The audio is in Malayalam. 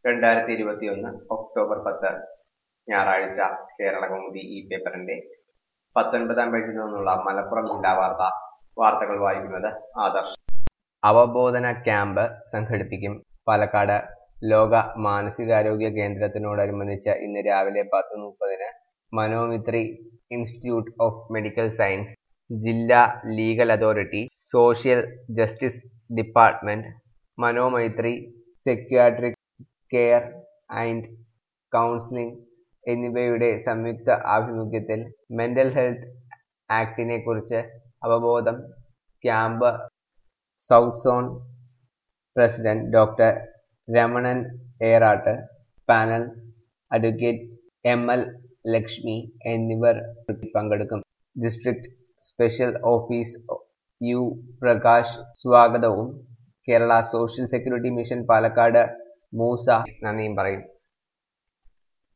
രണ്ടായിരത്തി ഇരുപത്തിയൊന്ന് ഒക്ടോബർ പത്ത് ഞായറാഴ്ച കേരള കൗമുദി ഈ പേപ്പറിന്റെ പത്തൊൻപതാം പേജിൽ നിന്നുള്ള മലപ്പുറം ജില്ലാ വാർത്ത വാർത്തകൾ വായിക്കുന്നത് ആദർശ് അവബോധന ക്യാമ്പ് സംഘടിപ്പിക്കും പാലക്കാട് ലോക മാനസികാരോഗ്യ കേന്ദ്രത്തിനോടനുബന്ധിച്ച് ഇന്ന് രാവിലെ പത്ത് മുപ്പതിന് Manomithri institute of medical science ജില്ലാ legal authority social justice department Manomaithri psychiatric care and counselling എന്നിവയുടെ സംയുക്ത ആഭിമുഖ്യത്തിൽ മെന്റൽ ഹെൽത്ത് ആക്ടിനെ കുറിച്ച് അവബോധം camp south zone president doctor Ramanan Erattu panel advocate M L Lakshmi എന്നിവർ പങ്കെടുക്കും district special office U Prakash സ്വാഗതവും Kerala social security mission Palakkad Moosa നന്ദിയും പറയും